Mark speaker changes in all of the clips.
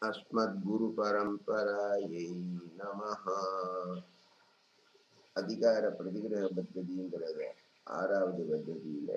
Speaker 1: அஸ்மத்குருபரம்பராயை நமஹ அதிகார பிரதிகிரக பத்ததிங்கிறத ஆறாவது பத்ததியில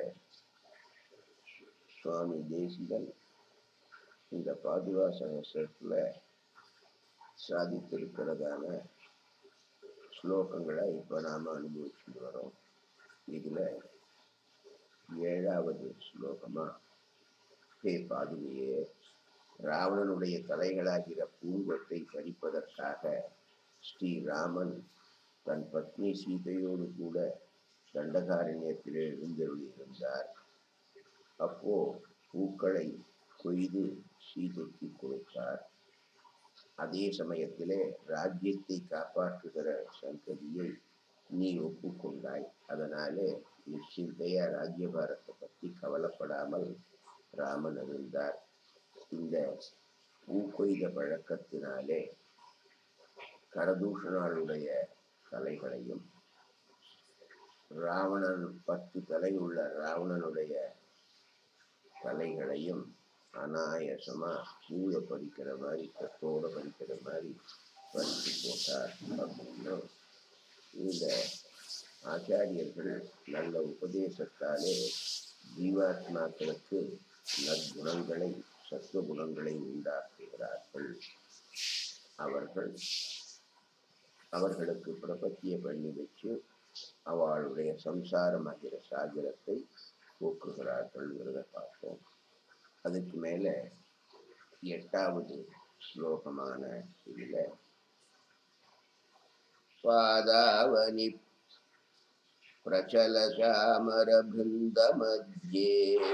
Speaker 1: சுவாமி தேசிகன் இந்த பாதுகா சகசத்துல சாதித்திருக்கிறதான ஸ்லோகங்களை இப்ப நாம அனுபவிச்சுட்டு வரோம் இதுல ஏழாவது ஸ்லோகமா ஹே பாதுகையே ராவணனுடைய தலைகளாகிற பூங்கொத்தை பறிப்பதற்காக ஸ்ரீராமன் தன் பத்னி சீதையோடு கூட தண்டகாரண்யத்திலே எழுந்தருளியிருந்தார் அப்போ பூக்களை கொய்து சீதைக்கு கொடுத்தார் அதே சமயத்திலே ராஜ்யத்தை காப்பாற்றுகிற சங்கதியை நீ ஒப்புக்கொண்டாய் அதனாலே நிச்சயத்தையா ராஜ்யபாரத்தை பற்றி கவலைப்படாமல் ராமன் இருந்தார் இந்த பூக்கொய்த பழக்கத்தினாலே கடதூஷணாளுடைய தலைகளையும் ராவணன் பத்து தலை உள்ள ராவணனுடைய தலைகளையும் அனாயசமா பூல பறிக்கிற மாதிரி கத்தோட பறிக்கிற மாதிரி பறித்து போட்டார் அப்படின்னு இந்த ஆச்சாரியர்கள் நல்ல உபதேசத்தாலே ஜீவாத்மாக்களுக்கு நற்குணங்களை சத்துவகுணங்களை உண்டாக்குகிறார்கள் அவர்கள் அவர்களுக்கு பிரபத்திய பண்ணி வச்சு அவளுடைய சம்சாரமாகிற சாகரத்தை போக்குகிறார்கள்ங்கிறத பார்த்தோம் அதுக்கு மேல எட்டாவது ஸ்லோகமான இதுல பாதாவனி பிரச்சல சாமர பிருந்த மத்தியே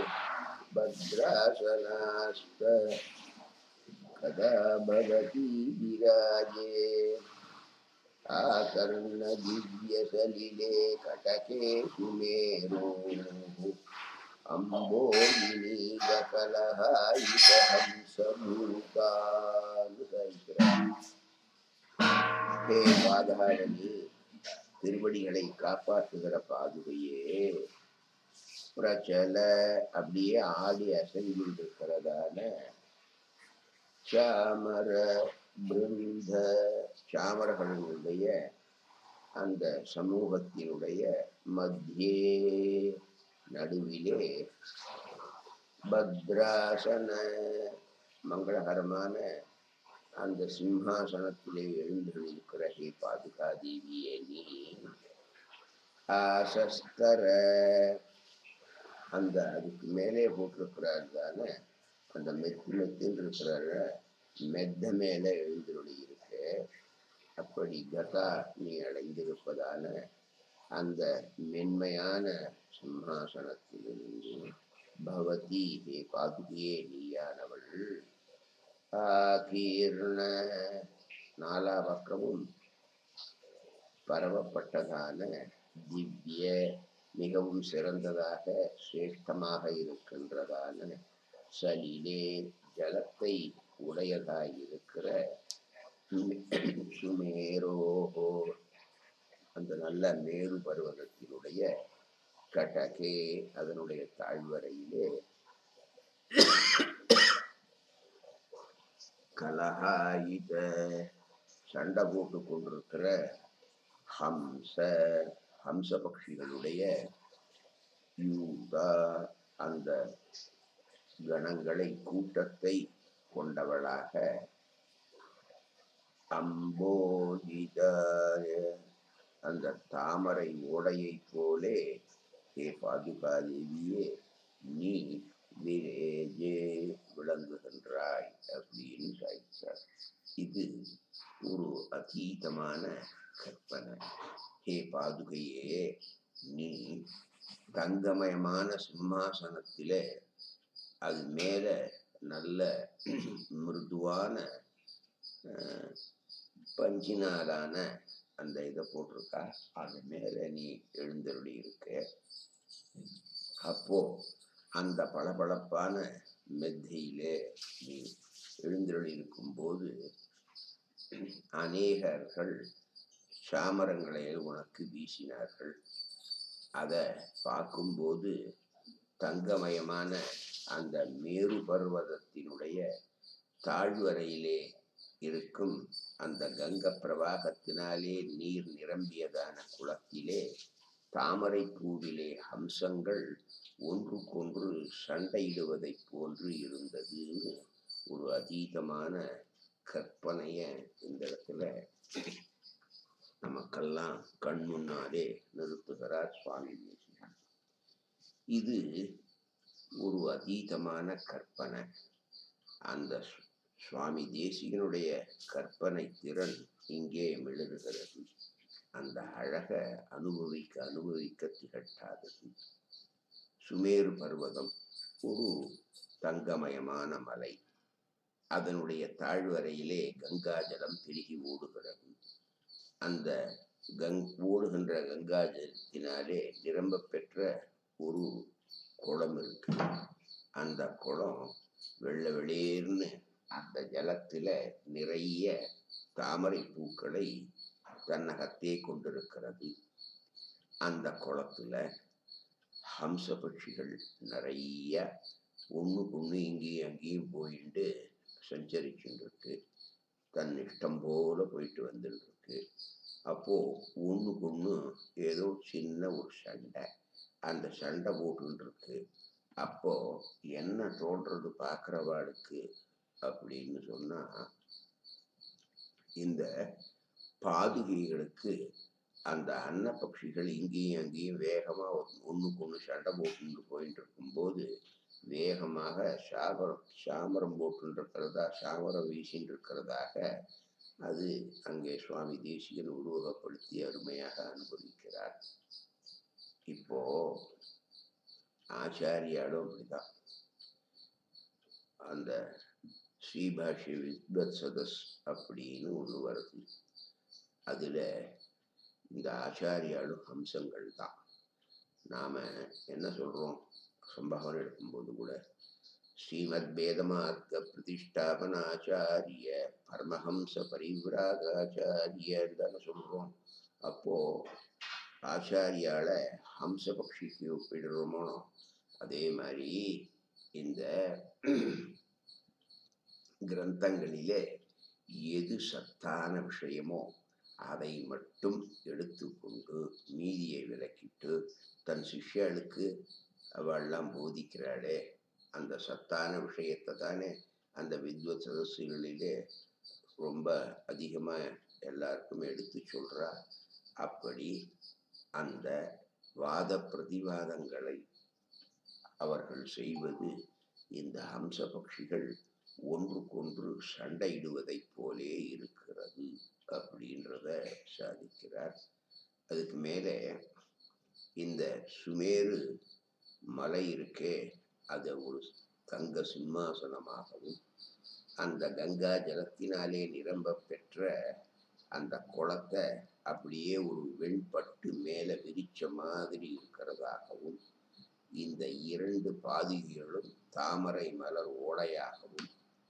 Speaker 1: भद्रासनास्त कदा भवती विराजे आकर्णदिव्यसलिले कटके सुमेरोः அம்போகினீகலஹாயிதஹம்சமூகானுசரிக்கிறார் ஹே பாதகாரணி திருவடிகளை காப்பாற்றுகிற பாதுகையே பிரச்சல அப்படியே ஆடி அசைவில் இருக்கிறதான சாமர பிருந்த சாமரர்களுடைய அந்த சமூகத்தினுடைய மத்தியே நடுவிலே பத்ராசன மங்களகரமான அந்த சிம்ஹாசனத்திலே எழுந்திருக்கிற ஹே பாதுகா தேவியே நீ ஆசஸ்தர அந்த அதுக்கு மேலே போட்டிருக்கிறார் தானே அந்த மெத்து மெத்துன்னு இருக்கிற மெத்த மேலே எழுந்தருளி இருக்கு அப்படி கதா நீ அடைந்திருப்பதான அந்த மென்மையான சிம்ஹாசனத்திலிருந்து பவதி ஹே பாதுகியே நீயானவள் ஆகீர்ண நாலா பக்கமும் பரவப்பட்டதான திவ்ய மிகவும் சிறந்ததாக சிரேஷ்டமாக இருக்கின்றதான சலிலே ஜலத்தை உடையதாய் இருக்கிற சுமேரோஹோ அந்த நல்ல மேரு பருவதத்தினுடைய கட்டகே அதனுடைய தாழ்வரையிலே கலஹாயித சண்டை போட்டு கொண்டிருக்கிற ஹம்ச ஹம்ச பட்சிகளுடைய யூதா அந்த கணங்களை கூட்டத்தை கொண்டவளாக அம்போதிதாய அந்த தாமரை ஓடையை போலே ஹே பாதுகா தேவியே நீ விரேஜே விளங்குகின்றாய் அப்படின்னு சாய்ச்சார் இது ஒரு அதீதமான கற்பனை ஹே பாதுகையே நீ தங்கமயமான சிம்மாசனத்தில அது மேல நல்ல மிருதுவான பஞ்சினாலான அந்த இதை போட்டிருக்கா அது மேல நீ எழுந்தருளி இருக்க அப்போ அந்த பளபளப்பான மெத்தையிலே நீ எழுந்தருளி இருக்கும்போது அநேகர்கள் சாமரங்களை உனக்கு வீசினார்கள் அதை பார்க்கும்போது தங்கமயமான அந்த மேரு பர்வதத்தினுடைய தாழ்வரையிலே இருக்கும் அந்த கங்க பிரவாகத்தினாலே நீர் நிரம்பியதான குளத்திலே தாமரை பூவிலே ஹம்சங்கள் ஒன்றுக்கொன்று சண்டையிடுவதைப் போன்று இருந்ததுன்னு ஒரு அதீதமான கற்பனைய இந்த இடத்துல நமக்கெல்லாம் கண் முன்னாலே நிறுத்துகிறார் சுவாமி தேசிகன் இது ஒரு அதீதமான கற்பனை அந்த சு- சுவாமி தேசிகனுடைய கற்பனை திறன் இங்கே மிளறுகிறது அந்த அழக அனுபவிக்க அனுபவிக்க திகட்டாதது சுமேரு பர்வதம் ஒரு தங்கமயமான மலை அதனுடைய தாழ்வரையிலே கங்கா ஜலம் பெருகி ஓடுகிறது அந்த கங் ஓடுகின்ற கங்கா ஜலத்தினாலே நிரம்ப பெற்ற ஒரு குளம் இருக்கு அந்த குளம் வெள்ளை வெளியேர்னு அந்த ஜலத்துல நிறைய தாமரை பூக்களை தன்னகத்தே கொண்டிருக்கிறது அந்த குளத்துல ஹம்ச பட்சிகள் நிறைய ஒண்ணுக்கு ஒண்ணு இங்கேயும் அங்கேயும் போயிட்டு சஞ்சரிச்சுருக்கு தன் இஷ்டம் போல போயிட்டு வந்துட்டு இருக்கு அப்போ ஒண்ணுக்கு ஒண்ணு ஏதோ சின்ன ஒரு சண்டை அந்த சண்டை போட்டுன்னு இருக்கு அப்போ என்ன தோன்றது பார்க்கிறவாளுக்கு அப்படின்னு சொன்னா இந்த பாதுகைகளுக்கு அந்த அன்ன பட்சிகள் இங்கேயும் அங்கேயும் வேகமா ஒண்ணுக்கு ஒண்ணு சண்டை போட்டுன்னு போயிட்டு இருக்கும்போது வேகமாக சாபரம் சாமரம் போட்டுன்னு இருக்கிறதா சாமரம் வீசின்னு இருக்கிறதாக அது அங்கே சுவாமி தேசிகன் உருவகப்படுத்தி அருமையாக அனுபவிக்கிறார் இப்போ ஆச்சாரியாலும் அப்படிதான் அந்த ஸ்ரீபாஷ்ய வித்வத் சதஸ் அப்படின்னு ஒன்று வருது அதுல இந்த ஆச்சாரியாலும் ஹம்சங்கள் தான் நாம என்ன சொல்றோம் சம்பாவனை எடுக்கும்போது கூட ஸ்ரீமத் வேதமார்க்க பிரதிஷ்டாபனாச்சாரிய பரமஹம்ச பரிவிராகாச்சாரியன்னு தானே சொல்றோம் அப்போ ஆச்சாரியால ஹம்ச பக்ஷிக்கு ஒப்பிடுறோமோ அதே மாதிரி இந்த கிரந்தங்களிலே எது சத்தான விஷயமோ அதை மட்டும் எடுத்துக்கொண்டு மீதியை விலக்கிட்டு தன் சிஷ்யர்களுக்கு அவள்லாம் போதிக்கிறாளே அந்த சத்தான விஷயத்தை தானே அந்த வித்வத் சதஸ்களிலே ரொம்ப அதிகமா எல்லாருக்கும் எடுத்து சொல்றா அப்படி அந்த வாத பிரதிவாதங்களை அவர்கள் செய்வது இந்த ஹம்ச பட்சிகள் ஒன்றுக்கொன்று சண்டையிடுவதைப் போலே இருக்கிறது அப்படின்றத சாதிக்கிறார் அதுக்கு மேலே இந்த சுமேரு மலை இருக்கே அது ஒரு தங்க சிம்மாசனமாகவும் அந்த கங்கா ஜலத்தினாலே நிரம்ப பெற்ற அந்த குளத்தை அப்படியே ஒரு வெண்பட்டு மேல விரிச்ச மாதிரி இருக்கிறதாகவும் இந்த இரண்டு பாதிகளும் தாமரை மலர் ஓடையாகவும்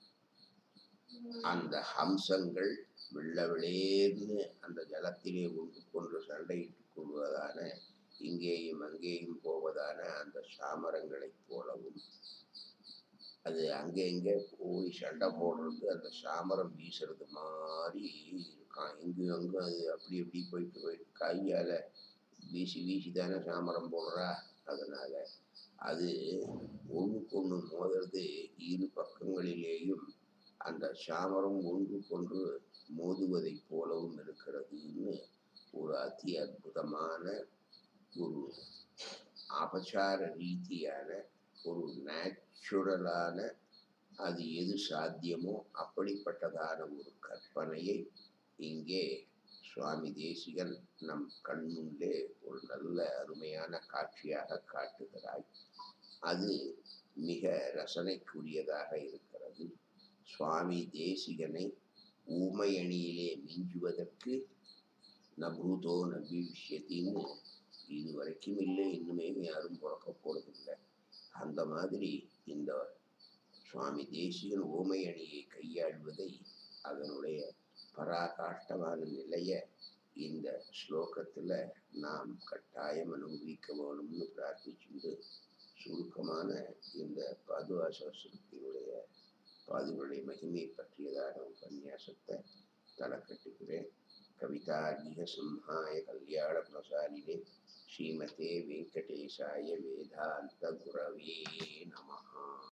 Speaker 1: அந்த ஹம்சங்கள் வெள்ள வெளியேர்னு அந்த ஜலத்திலே ஒன்று கொண்டு சண்டையிட்டுக் கொள்வதான இங்கேயும் அங்கேயும் போவதான அந்த சாமரங்களைப் போலவும் அது அங்கே இங்கே போய் சண்டை போடுறது அந்த சாமரம் வீசுறது மாதிரி இருக்கான் இங்கும் அங்கும் அது அப்படி இப்படி போயிட்டு போயிட்டு கையால வீசி வீசி தானே சாமரம் போடுறா அதனால அது ஒண்ணுக்கொண்ணு மோதுறது இரு பக்கங்களிலேயும் அந்த சாமரம் ஒன்றுக்கொன்று மோதுவதைப் போலவும் இருக்கிறதுன்னு ஒரு அதி அற்புதமான ஒரு அபச்சார ரீதியான ஒரு நேச்சுரலான அது எது சாத்தியமோ அப்படிப்பட்டதான ஒரு கற்பனையை இங்கே சுவாமி தேசிகன் நம் கண்முன்னே ஒரு நல்ல அருமையான காட்சியாக காட்டுகிறாய் அது மிக ரசனைக்குரியதாக இருக்கிறது சுவாமி தேசிகனை ஊமையணியிலே மிஞ்சுவதற்கு நபூதோ நபிவிஷ்யத்தின்னு இது வரைக்கும் இல்லை இன்னுமே யாரும் பிறக்க போறதில்லை அந்த மாதிரி இந்த சுவாமி தேசிகன் ஊமை அணியை கையாள்வதை அதனுடைய பராகாஷ்டமான நிலைய இந்த ஸ்லோகத்துல நாம் கட்டாயம் அனுபவிக்க வேணும்னு பிரார்த்திச்சுண்டு சுருக்கமான இந்த பாதுகாசத்தினுடைய பாதுகளுடைய மகிமை பற்றியதான உபன்யாசத்தை தலை கட்டுகிறேன் கவிதார்கிக சிம்ஹாய கல்யாண பிரசாரினே ஸ்ரீமதே வெங்கடேசாய வேதாந்த குரவே நமஹா